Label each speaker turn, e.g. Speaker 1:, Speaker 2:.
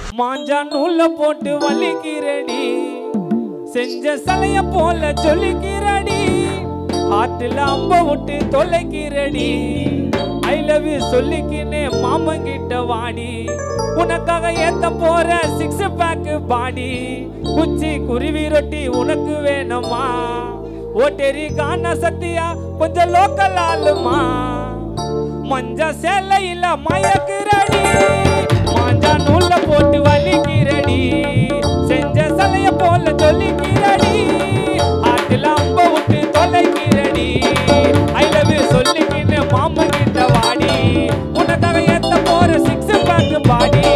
Speaker 1: மாஞ்சா நூல்ல போட்டு வலிக்கிறடி செஞ்ச சலைய போல சொல்லிக்கிறடி ஹார்ட்டில் அம்ப விட்டு தொலைக்கிறடி ஐ லவ் யூ சொல்லிக்கினே மாமன் கிட்ட வாடி உனக்காக ஏத்த போற சிக்ஸ் பேக் பாடி குச்சி குருவி ரொட்டி உனக்கு வேணுமா ஓட்டேரி கான சத்தியா கொஞ்சம் லோக்கல் ஆளுமா மஞ்ச சேலையில மயக்குறடி மாஞ்சா நூல்ல போட்டு வலிக்கிறடி செஞ்ச சலைய போல சொல்லிக்கிறடி ஆட்டுல அம்ப விட்டு தொலைக்கிறடி ஐ லவ் யூ சொல்லிக்கின்னு மாமன் கிட்ட வாடி உனக்காக ஏத்த போற சிக்ஸ் பேக் பாடி